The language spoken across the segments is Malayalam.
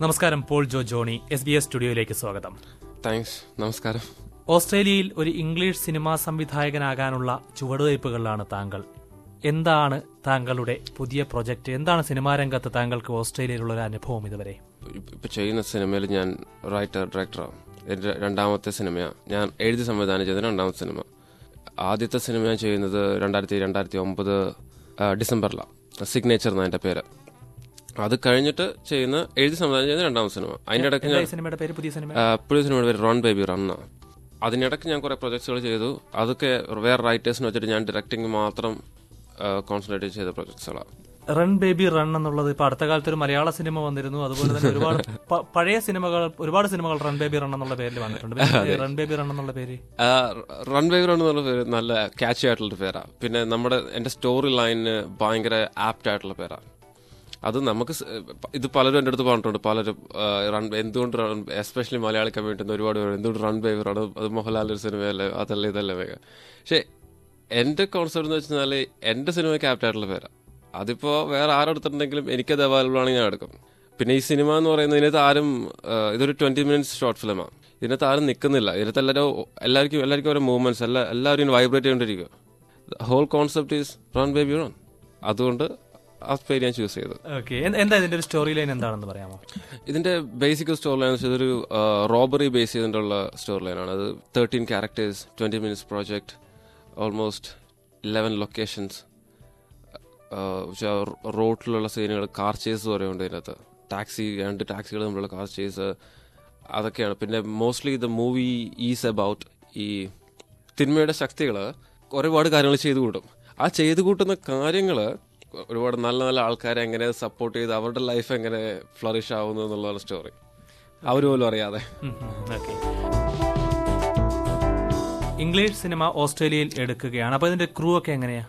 നമസ്കാരം Paul Jo Johnny S B S സ്റ്റുഡിയോയിലേക്ക് സ്വാഗതം താങ്ക്സ് നമസ്കാരം ഓസ്ട്രേലിയയിൽ ഒരു ഇംഗ്ലീഷ് സിനിമാ സംവിധായകനാകാനുള്ള ചുവടുവയ്പ്പുകളിലാണ് താങ്കൾ എന്താണ് താങ്കളുടെ പുതിയ പ്രൊജക്ട് എന്താണ് സിനിമാ രംഗത്ത് താങ്കൾക്ക് ഓസ്ട്രേലിയയിലുള്ള ഒരു അനുഭവം ഇതുവരെ ഇപ്പ- ഇപ്പൊ ചെയ്യുന്ന സിനിമയിൽ ഞാൻ റൈറ്റർ ഡയറക്ടറാണ് എന്റെ രണ്ടാമത്തെ സിനിമയാണ് ഞാൻ എഴുതി സംവിധാനം ചെയ്ത രണ്ടാമത്തെ സിനിമ ആദ്യത്തെ സിനിമ ഞാൻ ചെയ്യുന്നത് രണ്ടായിരത്തി രണ്ടായിരത്തി ഒമ്പത് ഡിസംബറിലാണ് സിഗ്നേച്ചർ എന്നാണ് എന്റെ പേര് അത് കഴിഞ്ഞിട്ട് ചെയ്യുന്ന എഴുതി സംവിധാനം ചെയ്യുന്ന രണ്ടാമത്തെ സിനിമ അതിന്റെ ഇടയ്ക്ക് എന്താ ഞാൻ ഈ സിനിമയുടെ പേര് പുതിയ സിനിമ ആ, പുതിയ സിനിമയുടെ പേര് റൺ ബേബി റണ്ണ അതിനിടയ്ക്ക് ഞാൻ കുറെ പ്രൊജക്ട്സുകൾ ചെയ്തു അതൊക്കെ വേറെ റൈറ്റേഴ്സിന് വെച്ചിട്ട് ഞാൻ ഡയറക്ടിങ് മാത്രം കോൺസെൻട്രേറ്റ് ചെയ്ത പ്രൊജക്ട്സുകളാണ് റൺ ബേബി റൺ എന്നുള്ളത് ഇപ്പൊ അടുത്ത കാലത്ത് ഒരു മലയാള സിനിമ വന്നിരുന്നു അതുപോലെ തന്നെ ഒരുപാട് പ- പഴയ സിനിമകൾ ഒരുപാട് സിനിമകൾ റൺ ബേബി റൺ എന്നുള്ള പേരിൽ വന്നിട്ടുണ്ട് പിന്നെ റൺ ബേബി റൺ എന്നുള്ള പേര് റൺ ബേബി റൺ എന്നുള്ള പേര് നല്ല ക്യാച്ച് ആയിട്ടുള്ള പേരാണ് പിന്നെ നമ്മുടെ എന്റെ സ്റ്റോറി ലൈനിന് ഭയങ്കര ആപ്റ്റ് ആയിട്ടുള്ള പേരാണ് അത് നമുക്ക് സ്- ഇത് പലരും എൻ്റെ അടുത്ത് പറഞ്ഞിട്ടുണ്ട് പലരും ആ, റൺ എന്തുകൊണ്ട് റൺ എസ്പെഷ്യലി മലയാളി കമ്മ്യൂണിറ്റി ഒരുപാട് പേര് എന്തുകൊണ്ട് റൺ ബേബി റൺ അത് മോഹൻലാലിന്റെ ഒരു സിനിമയല്ലേ അതല്ലേ ഇതല്ലേ വേഗം പക്ഷെ എന്റെ കോൺസെപ്റ്റ് എന്ന് വെച്ചാൽ എന്റെ സിനിമയ്ക്ക് ആപ്റ്റ് ആയിട്ടുള്ള പേരാണ് അതിപ്പോ വേറെ ആരെടുത്തിട്ടുണ്ടെങ്കിലും എനിക്കത് അവൈലബിൾ ആണെങ്കിൽ ഞാൻ എടുക്കും പിന്നെ ഈ സിനിമ എന്ന് പറയുന്നത് ഇതിനകത്ത് ആരും ആ, ഇതൊരു ട്വന്റി മിനിറ്റ്സ് ഷോർട്ട് ഫിലിമാണ് ഇതിനകത്ത് ആരും നിൽക്കുന്നില്ല ഇതിനകത്ത് എല്ലാവരും എല്ലാവർക്കും എല്ലാവർക്കും ഓരോ മൂവ്മെന്റ്സ് എല്ലാ എല്ലാവരും വൈബ്രേറ്റ് ചെയ്തുകൊണ്ടിരിക്കുക whole concept is run baby run അതുകൊണ്ട് ആ പേര് ഞാൻ ചൂസ് ചെയ്തത് ഓക്കെ എന്താ ഇതിന്റെ ഒരു സ്റ്റോറി ലൈൻ എന്താണെന്ന് പറയാമോ ഇതിന്റെ ബേസിക് സ്റ്റോറി ലൈൻ വെച്ചാൽ ഇതൊരു റോബറി ബേസ് ചെയ്തിട്ടുള്ള സ്റ്റോറി ലൈനാണ് അത് thirteen characters twenty minutes project almost eleven locations റോഡിലുള്ള സീനുകൾ കാർ ചേസ് വരെ ഉണ്ട് ഇതിനകത്ത് ടാക്സി രണ്ട് ടാക്സികൾ തമ്മിലുള്ള കാർ ചേസ് അതൊക്കെയാണ് പിന്നെ mostly the movie is about ഈ തിന്മയുടെ ശക്തികൾ ഒരുപാട് കാര്യങ്ങൾ ചെയ്തു കൂട്ടും ആ ചെയ്തു കൂട്ടുന്ന കാര്യങ്ങൾ ഒരുപാട് നല്ല നല്ല ആൾക്കാരെ എങ്ങനെ സപ്പോർട്ട് ചെയ്ത് അവരുടെ ലൈഫ് എങ്ങനെ ഫ്ലറിഷ് ആവുന്നു എന്നുള്ളതാണ് സ്റ്റോറി അവർ പോലും അറിയാതെ ഓക്കെ ഇംഗ്ലീഷ് സിനിമ ഓസ്ട്രേലിയയിൽ എടുക്കുകയാണ് അപ്പൊ ഇതിന്റെ ക്രൂ ഒക്കെ എങ്ങനെയാ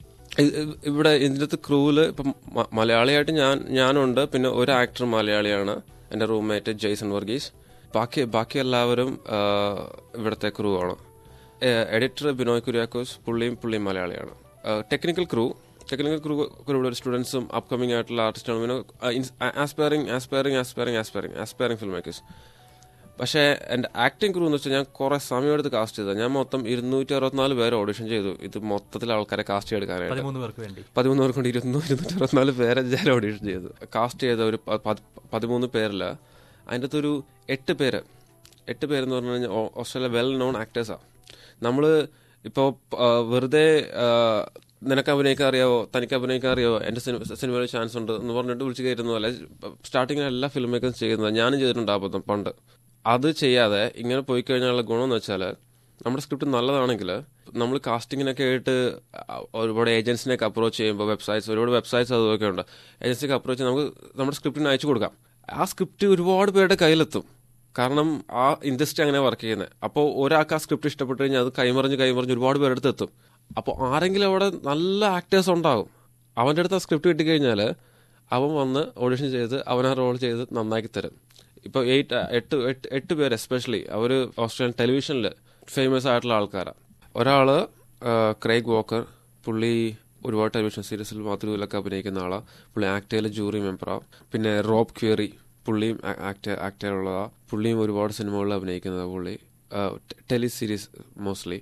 ഇ- ഇ- ഇവിടെ ഇതിനകത്ത് ക്രൂവില് ഇപ്പം മ- മലയാളിയായിട്ട് ഞാൻ ഞാനുണ്ട് പിന്നെ ഒരു ആക്ടർ മലയാളിയാണ് എന്റെ റൂംമേറ്റ് ജെയ്സൺ വർഗീസ് ബാക്കി ബാക്കി എല്ലാവരും ആ, ഇവിടുത്തെ ക്രൂ ആണ് എഡിറ്റർ ബിനോയ് കുര്യാക്കോസ് പുള്ളിയും പുള്ളിയും മലയാളിയാണ് ടെക്നിക്കൽ ക്രൂ ടെക്നിക്കൽ ക്രൂ ഇവിടെ ഒരു സ്റ്റുഡൻസും അപ്കമിംഗ് ആയിട്ടുള്ള ആർട്ടിസ്റ്റാണ് പിന്നെ aspiring aspiring aspiring aspiring aspiring film makers പക്ഷേ എന്റെ ആക്ടിംഗ് ക്രൂ എന്ന് വെച്ചാൽ ഞാൻ കുറെ സമയമെടുത്ത് കാസ്റ്റ് ചെയ്തത് ഞാൻ മൊത്തം ഇരുന്നൂറ്റി അറുപത്തിനാല് പേര് ഓഡിഷൻ ചെയ്തു ഇത് മൊത്തത്തിൽ ആൾക്കാരെ കാസ്റ്റ് ചെയ്തെടുക്കാനായിട്ട് പതിമൂന്ന് പേർക്ക് വേണ്ടി പതിമൂന്ന് പേർ കൊണ്ട് ഇരുന്നൂറ് ഇരുന്നൂറ്റി അറുപത്തിനാല് പേരെ ഞാൻ ഓഡിഷൻ ചെയ്തു കാസ്റ്റ് ചെയ്ത ഒരു പ- പത്- പതിമൂന്ന് പേരില് അതിൻ്റെ അകത്ത് ഒരു എട്ട് പേര് എട്ട് പേരെന്ന് പറഞ്ഞു കഴിഞ്ഞാൽ ഓ- ഓസ്ട്രേലിയ വെൽ നോൺ ആക്ടേഴ്സാണ് നമ്മൾ ഇപ്പോൾ വെറുതെ ആ, നിനക്ക് അഭിനയിക്കാൻ അറിയാവോ തനിക്ക് അഭിനയിക്കാൻ അറിയാവോ എൻ്റെ സിനിമ സിനിമയിൽ ചാൻസ് ഉണ്ട് എന്ന് പറഞ്ഞിട്ട് വിളിച്ച് കയറ്റുന്ന പോലെ സ്റ്റാർട്ടിങ്ങിൽ എല്ലാ ഫിലിം മേക്കേഴ്സും ചെയ്യുന്നത് ഞാനും ചെയ്തിട്ടുണ്ട് അബദ്ധം പണ്ട് അത് ചെയ്യാതെ ഇങ്ങനെ പോയി കഴിഞ്ഞാലുള്ള ഗുണം എന്ന് വെച്ചാൽ നമ്മുടെ സ്ക്രിപ്റ്റ് നല്ലതാണെങ്കിൽ നമ്മൾ കാസ്റ്റിങ്ങിനൊക്കെ ആയിട്ട് ഒരുപാട് ഏജൻസിനെയൊക്കെ അപ്രോച്ച് ചെയ്യുമ്പോൾ വെബ്സൈറ്റ്സ് ഒരുപാട് വെബ്സൈറ്റ്സ് അതുമൊക്കെ ഉണ്ട് ഏജൻസിക്ക് അപ്രോച്ച് നമുക്ക് നമ്മുടെ സ്ക്രിപ്റ്റിന് അയച്ചു കൊടുക്കാം ആ സ്ക്രിപ്റ്റ് ഒരുപാട് പേരുടെ കയ്യിലെത്തും കാരണം ആ ഇൻഡസ്ട്രി അങ്ങനെ വർക്ക് ചെയ്യുന്നത് അപ്പോൾ ഒരാൾക്ക് ആ സ്ക്രിപ്റ്റ് ഇഷ്ടപ്പെട്ട് കഴിഞ്ഞാൽ അത് കൈമറിഞ്ഞ് കൈമറിഞ്ഞ് ഒരുപാട് പേരുടെ അടുത്ത് എത്തും അപ്പോൾ ആരെങ്കിലും അവിടെ നല്ല ആക്ടേഴ്സ് ഉണ്ടാവും അവൻ്റെ അടുത്ത് ആ സ്ക്രിപ്റ്റ് കിട്ടിക്കഴിഞ്ഞാൽ അവൻ വന്ന് ഓഡിഷൻ ചെയ്ത് അവൻ ആ റോൾ ചെയ്ത് നന്നാക്കി തരും ഇപ്പോൾ എയ്റ്റ് എട്ട് എട്ട് എട്ട് പേര് എസ്പെഷ്യലി അവർ ഓസ്ട്രേലിയൻ ടെലിവിഷനിൽ ഫേമസ് ആയിട്ടുള്ള ആൾക്കാരാണ് ഒരാള് ആ, ക്രൈഗ് വോക്കർ പുള്ളി ഒരുപാട് ടെലിവിഷൻ സീരീസിൽ മാതൃകയിലൊക്കെ അഭിനയിക്കുന്ന ആളാണ് പുള്ളി ആക്ടേയിൽ ജൂറി മെമ്പറാണ് പിന്നെ റോബ് ക്വേറി പുള്ളിയും ആക്ടർ ആക്ടറുള്ളതാ പുള്ളിയും ഒരുപാട് സിനിമകളിൽ അഭിനയിക്കുന്നതാണ് പുള്ളി tele series mostly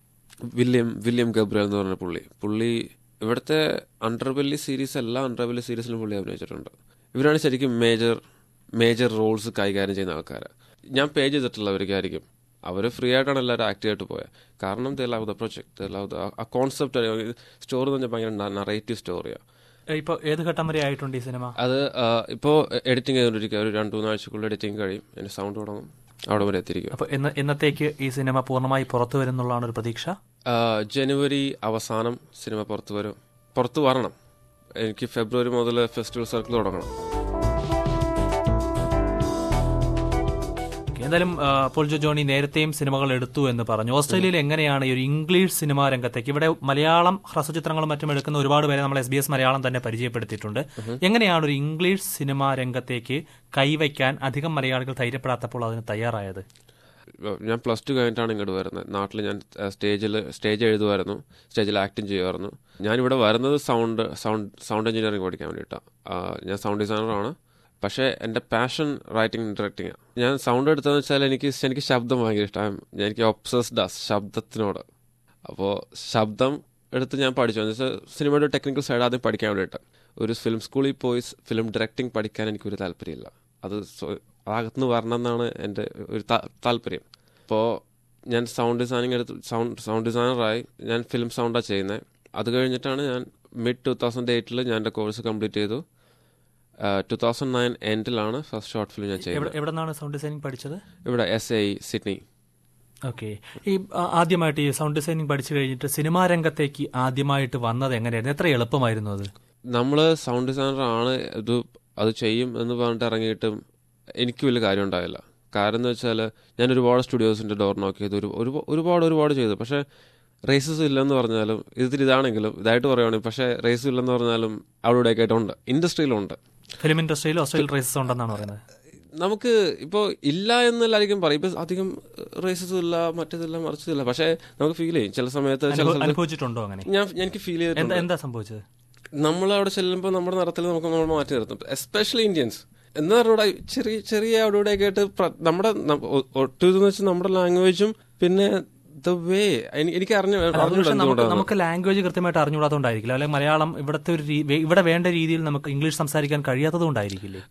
William William Gabriel എന്ന് പറഞ്ഞ പുള്ളി പുള്ളി ഇവിടുത്തെ അണ്ടർബെല്ലി സീരീസ് എല്ലാ അണ്ടർബെല്ലി സീരീസിലും പുള്ളി അഭിനയിച്ചിട്ടുണ്ട് ഇവരാണ് ശരിക്കും മേജർ മേജർ റോൾസ് കൈകാര്യം ചെയ്യുന്ന ആൾക്കാർ ഞാൻ പേ ചെയ്തിട്ടുള്ളവർക്കായിരിക്കും അവർ ഫ്രീ ആയിട്ടാണ് എല്ലാവരും ആക്ട് ചെയ്തിട്ട് പോയത് കാരണം the love the project the love the ആ കോൺസെപ്റ്റ് സ്റ്റോറി എന്ന് പറഞ്ഞാൽ ഭയങ്കര നറേറ്റീവ് സ്റ്റോറിയാണ് ഇപ്പൊ ഏത് ഘട്ടം വരെ ആയിട്ടുണ്ട് ഈ സിനിമ അത് ആ, ഇപ്പോ എഡിറ്റിംഗ് ചെയ്തുകൊണ്ടിരിക്കുക ഒരു രണ്ട് മൂന്നാഴ്ചക്കുള്ളിൽ എഡിറ്റിംഗ് കഴിയും അതിന്റെ സൗണ്ട് തുടങ്ങും അവിടെ വരെ എത്തിയിരിക്കും അപ്പൊ ഇന്ന് എന്നത്തേക്ക് ഈ സിനിമ പൂർണ്ണമായി പുറത്തു വരുന്നുള്ളതാണ് ഒരു പ്രതീക്ഷ ആ, ജനുവരി അവസാനം സിനിമ പുറത്തു വരും പുറത്തു വരണം എനിക്ക് ഫെബ്രുവരി മുതൽ ഫെസ്റ്റിവൽ സർക്കിൾ തുടങ്ങണം ഓക്കേ, എന്തായാലും ആ, പോൾ ജോ ജോണി നേരത്തെയും സിനിമകൾ എടുത്തു എന്ന് പറഞ്ഞു ഓസ്ട്രേലിയയിൽ എങ്ങനെയാണ് ഈ ഒരു ഇംഗ്ലീഷ് സിനിമാ രംഗത്തേക്ക് ഇവിടെ മലയാളം ഹ്രസ്വചിത്രങ്ങളും മറ്റും എടുക്കുന്ന ഒരുപാട് പേരെ നമ്മൾ എസ് ബി എസ് മലയാളം തന്നെ പരിചയപ്പെടുത്തിയിട്ടുണ്ട് എങ്ങനെയാണ് ഒരു ഇംഗ്ലീഷ് സിനിമാ രംഗത്തേക്ക് കൈവയ്ക്കാൻ അധികം മലയാളികൾ ധൈര്യപ്പെടാത്തപ്പോൾ അതിന് തയ്യാറായത് ഞാൻ പ്ലസ് ടു കഴിഞ്ഞിട്ടാണ് ഇങ്ങോട്ട് വരുന്നത് നാട്ടിൽ ഞാൻ സ്റ്റേജിൽ സ്റ്റേജ് എഴുതുമായിരുന്നു സ്റ്റേജിൽ ആക്ടിങ് ചെയ്യുമായിരുന്നു ഞാനിവിടെ വരുന്നത് സൗണ്ട് സൗണ്ട് സൗണ്ട് എഞ്ചിനീയറിംഗ് പഠിക്കാൻ വേണ്ടിയിട്ടാണ് ഞാൻ സൗണ്ട് ഡിസൈനറാണ് പക്ഷേ എൻ്റെ പാഷൻ റൈറ്റിംഗ് ഡയറക്റ്റിംഗ് ഞാൻ സൗണ്ട് എടുത്തതെന്ന് വെച്ചാൽ എനിക്ക് എനിക്ക് ശബ്ദം ഭയങ്കര ഇഷ്ടമാണ് എനിക്ക് ഒബ്സസ്ഡ് ശബ്ദത്തിനോട് അപ്പോൾ ശബ്ദം എടുത്ത് ഞാൻ പഠിച്ചു എന്ന് വെച്ചാൽ സിനിമയുടെ ടെക്നിക്കൽ സൈഡ് ആദ്യം പഠിക്കാൻ വേണ്ടിയിട്ട് ഒരു ഫിലിം സ്കൂളിൽ പോയി ഫിലിം ഡയറക്റ്റിംഗ് പഠിക്കാൻ എനിക്കൊരു താല്പര്യമില്ല അത് അകത്തുനിന്ന് വരണം എന്നാണ് എൻ്റെ ഒരു താല്പര്യം അപ്പോൾ ഞാൻ സൗണ്ട് ഡിസൈനിങ് എടുത്ത് സൗണ്ട് സൗണ്ട് ഡിസൈനറായി ഞാൻ ഫിലിം സൗണ്ടാണ് ചെയ്യുന്നത് അത് കഴിഞ്ഞിട്ടാണ് ഞാൻ മിഡ് ടു തൗസൻഡ് എയ്റ്റിൽ ഞാൻ എൻ്റെ കോഴ്സ് കംപ്ലീറ്റ് ചെയ്തു ടു തൗസൻഡ് നയൻ എൻഡിലാണ് ഫസ്റ്റ് ഷോർട്ട് ഫിലിം ഞാൻ ചെയ്യുന്നത് എവിടെ നിന്നാണ് സൗണ്ട് ഡിസൈനിങ് പഠിച്ചത് ഇവിടെ എസ് ഐ സിഡ്നി ഓക്കെ ഈ ആദ്യമായിട്ട് ഈ സൗണ്ട് ഡിസൈനിങ് പഠിച്ചു കഴിഞ്ഞിട്ട് സിനിമാ രംഗത്തേക്ക് ആദ്യമായിട്ട് വന്നത് എങ്ങനെയായിരുന്നു എത്ര എളുപ്പമായിരുന്നു അത് നമ്മൾ സൗണ്ട് ഡിസൈനർ ആണ് ഇത് അത് ചെയ്യും എന്ന് പറഞ്ഞിട്ട് ഇറങ്ങിയിട്ടും എനിക്ക് വലിയ കാര്യം ഉണ്ടായില്ല കാരണം എന്ന് വെച്ചാൽ ഞാൻ ഒരുപാട് സ്റ്റുഡിയോസിന്റെ ഡോർ നോക്കി ചെയ്തു ഒരു ഒരുപാട് ഒരുപാട് ചെയ്തു പക്ഷേ റേസസ് ഇല്ലെന്ന് പറഞ്ഞാലും ഇതിൽ ഇതാണെങ്കിലും ഇതായിട്ട് പറയുവാണെങ്കിൽ പക്ഷേ റേസ് ഇല്ലെന്ന് പറഞ്ഞാലും അവിടെ ഇവിടെയൊക്കെ ആയിട്ടുണ്ട് ഇൻഡസ്ട്രിയിലുണ്ട് ഫിലിം ഇൻഡസ്ട്രിയിൽ ഓസ്ട്രേലിയൻ റേസസ് ഉണ്ടെന്നാണ് പറയുന്നത് നമുക്ക് ഇപ്പോൾ ഇല്ല എന്നല്ലായിരിക്കും പറയും ഇപ്പൊ അധികം റേസസ് ഇല്ല മറ്റേതില്ല മറിച്ചതില്ല പക്ഷേ നമുക്ക് ഫീൽ ചെയ്യും ചില സമയത്ത് ചില അനുഭവിച്ചിട്ടുണ്ടോ അങ്ങനെ ഞാൻ എനിക്ക് ഫീൽ ചെയ്തിട്ടുണ്ട് എന്താ സംഭവിച്ചത് നമ്മൾ അവിടെ ചെല്ലുമ്പോൾ നമ്മുടെ നിറത്തിൽ നമുക്ക് നമ്മൾ മാറ്റി നിർത്തും എസ്പെഷ്യലി ഇന്ത്യൻസ് എന്ന് പറഞ്ഞൂടെ ചെറിയ ചെറിയ അവിടെ ഇവിടെ ഒക്കെ ആയിട്ട് നമ്മുടെ ഒട്ടും ഇതെന്ന് വെച്ചാൽ നമ്മുടെ ലാംഗ്വേജും പിന്നെ ദ വേ എനിക്ക് അറിഞ്ഞു നമുക്ക് ലാംഗ്വേജ് കൃത്യമായിട്ട് അറിഞ്ഞുകൂടാത്തതുകൊണ്ടായിരിക്കില്ല അല്ലെങ്കിൽ മലയാളം ഇവിടുത്തെ ഒരു ഇവിടെ വേണ്ട രീതിയിൽ നമുക്ക് ഇംഗ്ലീഷ് സംസാരിക്കാൻ കഴിയാത്തതുകൊണ്ടായിരിക്കില്ലേ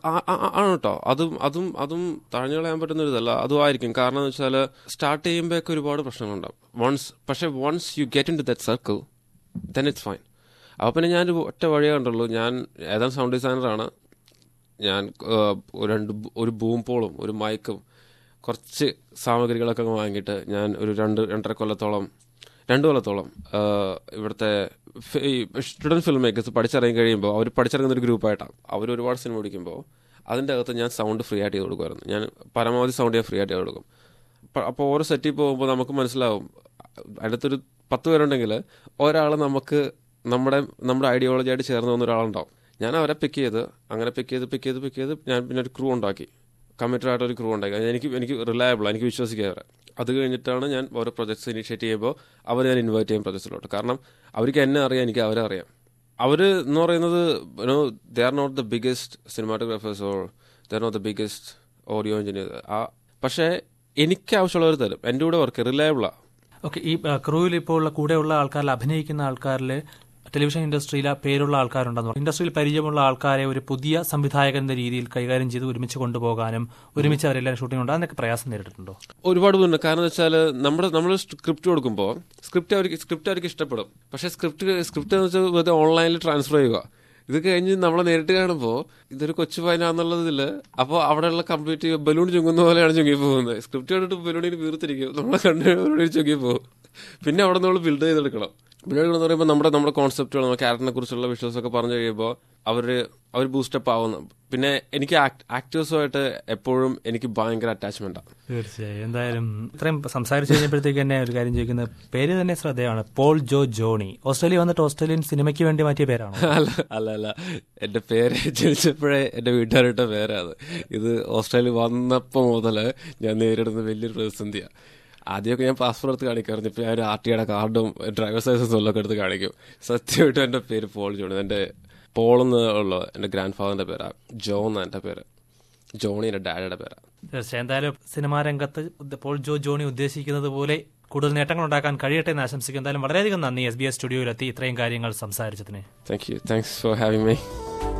ആണ് കേട്ടോ അതും അതും അതും തഴഞ്ഞു കളയാൻ പറ്റുന്ന ഒരു ഇതല്ല അതും ആയിരിക്കും കാരണം എന്ന് വെച്ചാൽ സ്റ്റാർട്ട് ചെയ്യുമ്പോഴൊക്കെ ഒരുപാട് പ്രശ്നങ്ങളുണ്ടാവും വൺസ് പക്ഷെ once you get into that circle then it's fine അപ്പോൾ പിന്നെ ഞാൻ ഒറ്റ വഴിയേ കണ്ടുള്ളൂ ഞാൻ ഏതാണ്ട് സൗണ്ട് ഡിസൈനറാണ് ഞാൻ രണ്ട് ഒരു ബൂം പോളും ഒരു മൈക്കും കുറച്ച് സാമഗ്രികളൊക്കെ വാങ്ങിയിട്ട് ഞാൻ ഒരു രണ്ട് രണ്ടര കൊല്ലത്തോളം രണ്ട് കൊല്ലത്തോളം ഇവിടുത്തെ സ്റ്റുഡൻറ് ഫിലിം മേക്കേഴ്സ് പഠിച്ചിറങ്ങി കഴിയുമ്പോൾ അവർ പഠിച്ചിറങ്ങുന്ന ഒരു ഗ്രൂപ്പായിട്ടാണ് അവർ ഒരുപാട് സിനിമ പിടിക്കുമ്പോൾ അതിൻ്റെ അകത്ത് ഞാൻ സൗണ്ട് ഫ്രീ ആയിട്ട് ചെയ്ത് കൊടുക്കുമായിരുന്നു ഞാൻ പരമാവധി സൗണ്ട് ഞാൻ ഫ്രീ ആയിട്ട് ചെയ്ത് കൊടുക്കും അപ്പോൾ ഓരോ സെറ്റിൽ പോകുമ്പോൾ നമുക്ക് മനസ്സിലാവും അടുത്തൊരു പത്ത് പേരുണ്ടെങ്കിൽ ഒരാൾ നമുക്ക് നമ്മുടെ നമ്മുടെ ഐഡിയോളജി ആയിട്ട് ചേർന്ന് വന്ന ഒരാളുണ്ടാവും ഞാൻ അവരെ പിക്ക് ചെയ്ത് അങ്ങനെ പിക്ക് ചെയ്ത് പിക്ക് ചെയ്ത് പിക്ക് ചെയ്ത് ഞാൻ പിന്നെ ഒരു ക്രൂ ഉണ്ടാക്കി കമ്മിറ്റഡ് ആയിട്ട് ഒരു ക്രൂ ഉണ്ടാക്കി എനിക്ക് എനിക്ക് റിലയബിൾ എനിക്ക് വിശ്വസിക്കുക അവരെ അത് കഴിഞ്ഞിട്ടാണ് ഞാൻ ഓരോ പ്രൊജക്ട്സ് ഇനിഷ്യേറ്റ് ചെയ്യുമ്പോൾ അവർ ഞാൻ ഇൻവൈറ്റ് ചെയ്യും പ്രൊജക്ട്സിലോട്ട് കാരണം അവർക്ക് എന്നെ അറിയാം എനിക്ക് അവരെ അറിയാം അവർ എന്ന് പറയുന്നത് no they are not the biggest cinematographers or they are not the biggest audio engineer ആ പക്ഷേ എനിക്ക് ആവശ്യമുള്ളവർ തരും എൻ്റെ കൂടെ വർക്ക് റിലയബിളാണ് ഓക്കെ ഈ ക്രൂവിൽ ഇപ്പോൾ ഉള്ള കൂടെയുള്ള ആൾക്കാരിൽ അഭിനയിക്കുന്ന ആൾക്കാരിൽ ടെലിവിഷൻ ഇൻഡസ്ട്രിയിലെ പേരുള്ള ആൾക്കാരുണ്ടെന്ന് പറഞ്ഞു ഇൻഡസ്ട്രിയിൽ പരിചയമുള്ള ആൾക്കാരെ ഒരു പുതിയ സംവിധായകൻ എന്ന രീതിയിൽ കൈകാര്യം ചെയ്ത് ഒരുമിച്ച് കൊണ്ടുപോകാനും ഒരുമിച്ച് അവരെല്ലാം ഷൂട്ടിംഗ് ഉണ്ട് അതിനൊക്കെ പ്രയാസം നേരിട്ടിട്ടുണ്ടോ ഒരുപാട് പേരുണ്ട് കാരണം എന്ന് വെച്ചാൽ നമ്മുടെ നമ്മൾ സ്ക്രിപ്റ്റ് കൊടുക്കുമ്പോൾ സ്ക്രിപ്റ്റ് അവർക്ക് സ്ക്രിപ്റ്റ് അവർക്ക് ഇഷ്ടപ്പെടും പക്ഷേ സ്ക്രിപ്റ്റ് സ്ക്രിപ്റ്റ് എന്ന് വെച്ചാൽ വെറുതെ ഓൺലൈനിൽ ട്രാൻസ്ഫർ ചെയ്യുക ഇത് കഴിഞ്ഞ് നമ്മളെ നേരിട്ട് കാണുമ്പോൾ ഇതൊരു കൊച്ചു പയനാന്നുള്ളതിൽ അപ്പോൾ അവിടെയുള്ള കംപ്ലീറ്റ് ബലൂൺ ചുങ്ങുന്ന പോലെയാണ് ചുങ്ങി പോകുന്നത് സ്ക്രിപ്റ്റ് കണ്ടിട്ട് ബലൂണിന് വീർത്തിരിക്കും നമ്മളെ കണ്ടു ബലൂണിൽ ചുങ്ങി പോകും പിന്നെ അവിടെ നമ്മൾ ബിൽഡ് ചെയ്തെടുക്കണം ബിൽഡ് എന്ന് പറയുമ്പോൾ നമ്മുടെ നമ്മുടെ കോൺസെപ്റ്റുകൾ നമ്മുടെ ക്യാരക്ടറിനെ കുറിച്ചുള്ള വിഷ്വൽസ് ഒക്കെ പറഞ്ഞു കഴിയുമ്പോൾ അവർ അവർ ബൂസ്റ്റപ്പ് ആവുന്നു പിന്നെ എനിക്ക് ആക്ടേഴ്സുമായിട്ട് എപ്പോഴും എനിക്ക് ഭയങ്കര അറ്റാച്ച്മെന്റാണ് തീർച്ചയായും എന്തായാലും ഇത്രയും സംസാരിച്ചു കഴിഞ്ഞപ്പോഴത്തേക്ക് തന്നെ ഒരു കാര്യം ചോദിക്കുന്നത് പേര് തന്നെ ശ്രദ്ധയാണ് പോൾ ജോ ജോണി ഓസ്ട്രേലിയ വന്നിട്ട് ഓസ്ട്രേലിയൻ സിനിമയ്ക്ക് വേണ്ടി മാറ്റിയ പേരാണോ അല്ല അല്ല അല്ല എന്റെ പേര് ജനിച്ചപ്പോഴേ എന്റെ വീട്ടുകാരുടെ പേരാണ് ഇത് ഓസ്ട്രേലിയ വന്നപ്പോൾ മുതൽ ഞാൻ നേരിടുന്ന വലിയൊരു പ്രതിസന്ധിയാണ് ആദ്യമൊക്കെ ഞാൻ പാസ്പോർട്ട് എടുത്ത് കാണിക്കാറുണ്ട് ഇപ്പൊ ഞാൻ ഒരു ആർ ടിയുടെ കാർഡും ഡ്രൈവേഴ്സ് ലൈസൻസും എല്ലാം എടുത്ത് കാണിക്കും സത്യമായിട്ടും എന്റെ പേര് പോൾ ജോണി എന്റെ പോൾ എന്നുള്ള എന്റെ ഗ്രാൻഡ് ഫാദറിന്റെ പേരാ ജോ എന്നാ എന്റെ പേര് ജോണി എന്റെ ഡാഡിയുടെ പേരാ തീർച്ചയായും എന്തായാലും സിനിമാ രംഗത്ത് പോൾ ജോ ജോണി ഉദ്ദേശിക്കുന്നത് പോലെ കൂടുതൽ നേട്ടങ്ങൾ ഉണ്ടാക്കാൻ കഴിയട്ടെ എന്ന് ആശംസിക്കും എന്തായാലും വളരെയധികം നന്ദി എസ് ബി എസ് സ്റ്റുഡിയോയിലെത്തി ഇത്രയും കാര്യങ്ങൾ സംസാരിച്ചതിന് thank you thanks for having my